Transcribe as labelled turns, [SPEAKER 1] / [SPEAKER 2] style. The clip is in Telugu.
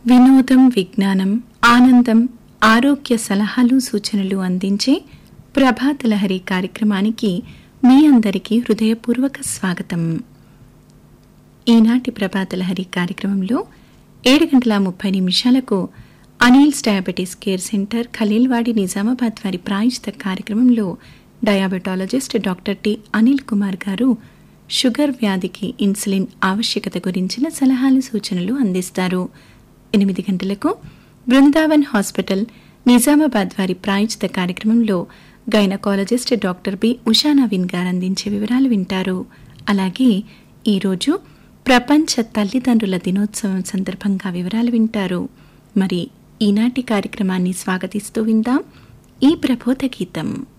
[SPEAKER 1] వినోదం విజ్ఞానం ఆనందం ఆరోగ్య సలహాలు సూచనలు అందించే ప్రభాత లహరి కార్యక్రమానికి మీ అందరికీ హృదయపూర్వక స్వాగతం ఈనాటి ప్రభాత లహరి కార్యక్రమంలో ఏడు గంటల ముప్పై నిమిషాలకు Anil's diabetes care centre Khaleelwadi Nizamabad వారి ప్రాయోజిత కార్యక్రమంలో diabetologist doctor T Anil Kumar garu sugar వ్యాధికి ఇన్సులిన్ ఆవశ్యకత గురించిన సలహాలు సూచనలు అందిస్తారు ఎనిమిది గంటలకు బృందావన్ హాస్పిటల్ నిజామాబాద్ వారి ప్రాయోజిత కార్యక్రమంలో gynaecologist doctor B Usha Naveen garu అందించే వివరాలు వింటారు అలాగే ఈరోజు ప్రపంచ తల్లిదండ్రుల దినోత్సవం సందర్భంగా వివరాలు వింటారు మరి ఈనాటి కార్యక్రమాన్ని స్వాగతిస్తూ విందాం ఈ ప్రబోధ గీతం